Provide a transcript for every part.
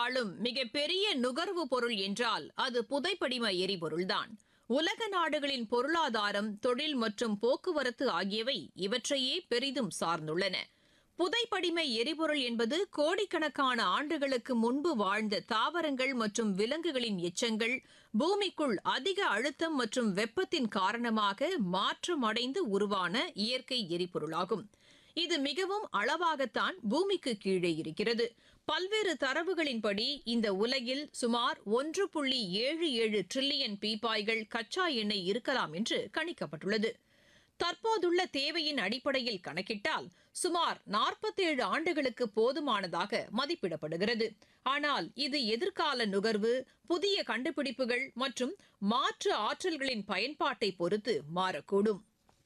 ஆளும் மிகப்பெரிய நுகர்வு பொருள் என்றால் அது புதைப்படிம எரிபொருள்தான் உலக நாடுகளின் பொருளாதாரம் தொழில் மற்றும் போக்குவரத்து ஆகியவை இவற்றையே பெரிதும் சார்ந்துள்ளன புதைப்படிம எரிபொருள் என்பது கோடிக்கணக்கான ஆண்டுகளுக்கு முன்பு வாழ்ந்த தாவரங்கள் மற்றும் விலங்குகளின் எச்சங்கள் பூமிக்குள் அதிக அழுத்தம் மற்றும் வெப்பத்தின் காரணமாக மாற்றமடைந்து உருவான இயற்கை எரிபொருளாகும் இது மிகவும் அளவாகத்தான் பூமிக்கு கீழே இருக்கிறது பல்வேறு தரவுகளின்படி இந்த உலகில் சுமார் ஒன்று புள்ளி ஏழு ஏழு டிரில்லியன் பீப்பாய்கள் கச்சா எண்ணெய் இருக்கலாம் என்று கணிக்கப்பட்டுள்ளது தற்போதுள்ள தேவையின் அடிப்படையில் கணக்கிட்டால் சுமார் நாற்பத்தேழு ஆண்டுகளுக்கு போதுமானதாக மதிப்பிடப்படுகிறது ஆனால் இது எதிர்கால நுகர்வு புதிய கண்டுபிடிப்புகள் மற்றும் மாற்று ஆற்றல்களின் பயன்பாட்டை பொறுத்து மாறக்கூடும்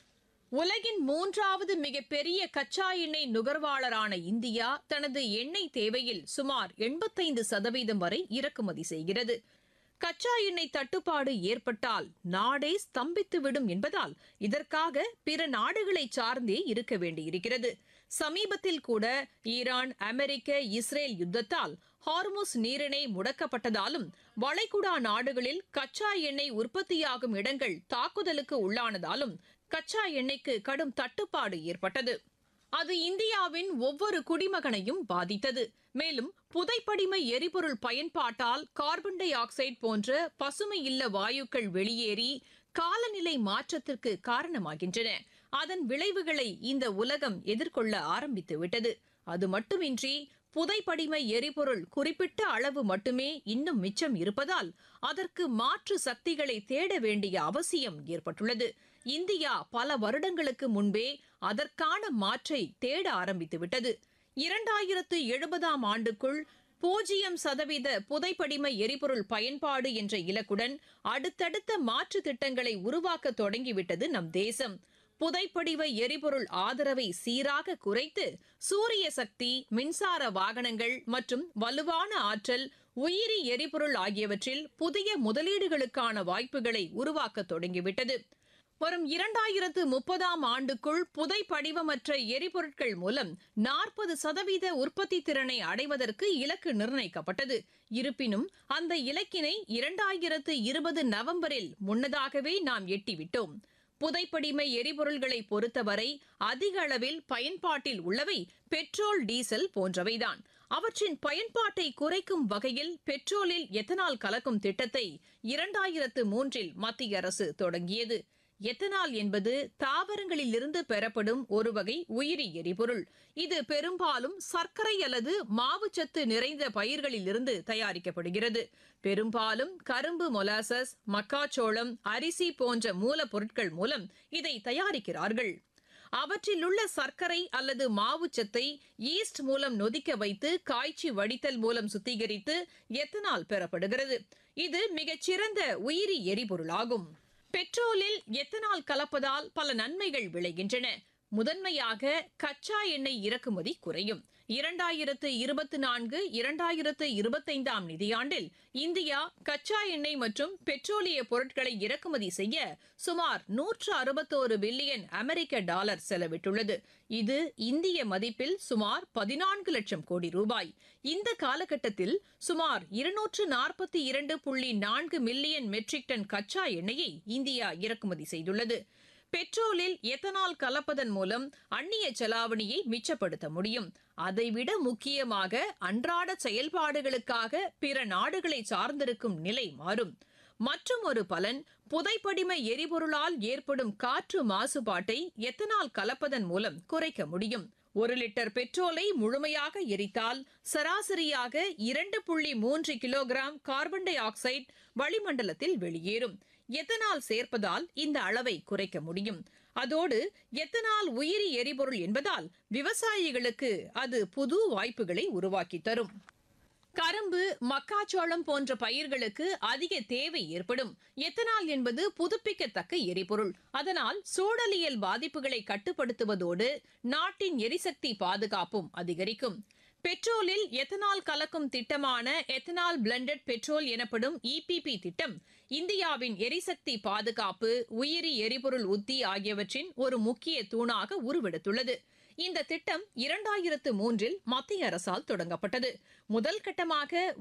உலகின் மூன்றாவது மிகப்பெரிய கச்சா எண்ணெய் நுகர்வாளரான இந்தியா தனது எண்ணெய் தேவையில் சுமார் எண்பத்தைந்து சதவீதம் வரை இறக்குமதி செய்கிறது கச்சா எண்ணெய் தட்டுப்பாடு ஏற்பட்டால் நாடே ஸ்தம்பித்துவிடும் என்பதால் இதற்காக பிற நாடுகளை சார்ந்தே இருக்க வேண்டியிருக்கிறது சமீபத்தில் கூட ஈரான் அமெரிக்க இஸ்ரேல் யுத்தத்தால் ஹார்முஸ் நீரிணை முடக்கப்பட்டதாலும் வளைகுடா நாடுகளில் கச்சா எண்ணெய் உற்பத்தியாகும் இடங்கள் தாக்குதலுக்கு உள்ளானதாலும் கச்சா எண்ணெய்க்கு கடும் தட்டுப்பாடு ஏற்பட்டது அது இந்தியாவின் ஒவ்வொரு குடிமகனையும் பாதித்தது மேலும் புதைப்படிம எரிபொருள் பயன்பாட்டால் கார்பன் டை ஆக்சைடு போன்ற பசுமை இல்ல வாயுக்கள் வெளியேறி காலநிலை மாற்றத்திற்கு காரணமாகின்றன அதன் விளைவுகளை இந்த உலகம் எதிர்கொள்ள ஆரம்பித்து விட்டது அது மட்டுமின்றி புதைப்படிம எரிபொருள் குறிப்பிட்ட அளவு மட்டுமே இன்னும் மிச்சம் இருப்பதால் அதற்கு மாற்று சக்திகளை தேட வேண்டிய அவசியம் ஏற்பட்டுள்ளது இந்தியா பல வருடங்களுக்கு முன்பே அதற்கான மாற்றை தேட ஆரம்பித்து விட்டது இரண்டாயிரத்து எழுபதாம் ஆண்டுக்குள் பூஜ்ஜியம் சதவீத புதைப்படிம எரிபொருள் பயன்பாடு என்ற இலக்குடன் அடுத்தடுத்த மாற்று திட்டங்களை உருவாக்க தொடங்கிவிட்டது நம் தேசம் புதைப்படிவ எரிபொருள் ஆதரவை சீராக குறைத்து சூரிய சக்தி மின்சார வாகனங்கள் மற்றும் வலுவான ஆற்றல் உயிரி எரிபொருள் ஆகியவற்றில் புதிய முதலீடுகளுக்கான வாய்ப்புகளை உருவாக்க தொடங்கிவிட்டது வரும் இரண்டாயிரத்து முப்பதாம் ஆண்டுக்குள் புதைப்படிவமற்ற எரிபொருட்கள் மூலம் நாற்பது சதவீத உற்பத்தி திறனை அடைவதற்கு இலக்கு நிர்ணயிக்கப்பட்டது இருப்பினும் அந்த இலக்கினை இரண்டாயிரத்து இருபது நவம்பரில் முன்னதாகவே நாம் எட்டிவிட்டோம் புதைப்படிம எரிபொருள்களை பொறுத்தவரை அதிக அளவில் பயன்பாட்டில் உள்ளவை பெட்ரோல் டீசல் போன்றவைதான் அவற்றின் பயன்பாட்டை குறைக்கும் வகையில் பெட்ரோலில் எத்தனால் கலக்கும் திட்டத்தை இரண்டாயிரத்து மூன்றில் மத்திய அரசு தொடங்கியது எத்தனால் என்பது தாவரங்களிலிருந்து பெறப்படும் ஒரு வகை உயிரி எரிபொருள் இது பெரும்பாலும் சர்க்கரை அல்லது மாவுச்சத்து நிறைந்த பயிர்களிலிருந்து தயாரிக்கப்படுகிறது பெரும்பாலும் கரும்பு மொலாசஸ் மக்காச்சோளம் அரிசி போன்ற மூலப்பொருட்கள் மூலம் இதை தயாரிக்கிறார்கள் அவற்றில் உள்ள சர்க்கரை அல்லது மாவுச்சத்தை ஈஸ்ட் மூலம் நொதிக்க வைத்து காய்ச்சி வடித்தல் மூலம் சுத்திகரித்து எத்தனால் பெறப்படுகிறது இது மிகச்சிறந்த உயிரி எரிபொருளாகும் பெட்ரோலில் எத்தனால் கலப்பதால் பல நன்மைகள் விளைகின்றன முதன்மையாக கச்சா எண்ணெய் இறக்குமதி குறையும் இரண்டாயிரத்து இருபத்தி நான்கு இரண்டாயிரத்து இருபத்தைந்தாம் நிதியாண்டில் இந்தியா கச்சா எண்ணெய் மற்றும் பெட்ரோலிய பொருட்களை இறக்குமதி செய்ய சுமார் நூற்று அறுபத்தோரு பில்லியன் அமெரிக்க டாலர் செலவிட்டுள்ளது இது இந்திய மதிப்பில் சுமார் பதினான்கு லட்சம் கோடி ரூபாய் இந்த காலகட்டத்தில் சுமார் இருநூற்று நாற்பத்தி இரண்டு புள்ளி நான்கு மில்லியன் மெட்ரிக் டன் கச்சா எண்ணெயை இந்தியா இறக்குமதி செய்துள்ளது பெட்ரோலில் எத்தனால் கலப்பதன் மூலம் அந்நிய செலாவணியை மிச்சப்படுத்த முடியும் அதைவிட முக்கியமாக அன்றாட செயல்பாடுகளுக்காக பிற நாடுகளை சார்ந்திருக்கும் நிலை மாறும் மற்றும் ஒரு பலன் புதைப்படிம எரிபொருளால் ஏற்படும் காற்று மாசுபாட்டை எத்தனால் கலப்பதன் மூலம் குறைக்க முடியும் ஒரு லிட்டர் பெட்ரோலை முழுமையாக எரித்தால் சராசரியாக இரண்டு புள்ளி மூன்று கிலோகிராம் கார்பன் டை ஆக்சைடு வளிமண்டலத்தில் வெளியேறும் எத்தனால் சேர்ப்பதால் இந்த அளவை குறைக்க முடியும் அதோடு எத்தனால் உயிரி எரிபொருள் என்பதால் விவசாயிகளுக்கு அது புது வாய்ப்புகளை உருவாக்கி தரும் கரும்பு மக்காச்சோளம் போன்ற பயிர்களுக்கு அதிக தேவை ஏற்படும் எத்தனால் என்பது புதுப்பிக்கத்தக்க எரிபொருள் அதனால் சூழலியல் பாதிப்புகளை கட்டுப்படுத்துவதோடு நாட்டின் எரிசக்தி பாதுகாப்பும் அதிகரிக்கும் பெட்ரோலில் எத்தனால் கலக்கும் திட்டமான எத்தனால் பிளண்டட் பெட்ரோல் எனப்படும் இபிபி திட்டம் இந்தியாவின் எரிசக்தி பாதுகாப்பு உயிரி எரிபொருள் உத்தி ஆகியவற்றின் ஒரு முக்கிய தூணாக உருவெடுத்துள்ளது இந்த திட்டம் இரண்டாயிரத்து மூன்றில் மத்திய அரசால் தொடங்கப்பட்டது முதல் கட்டமாக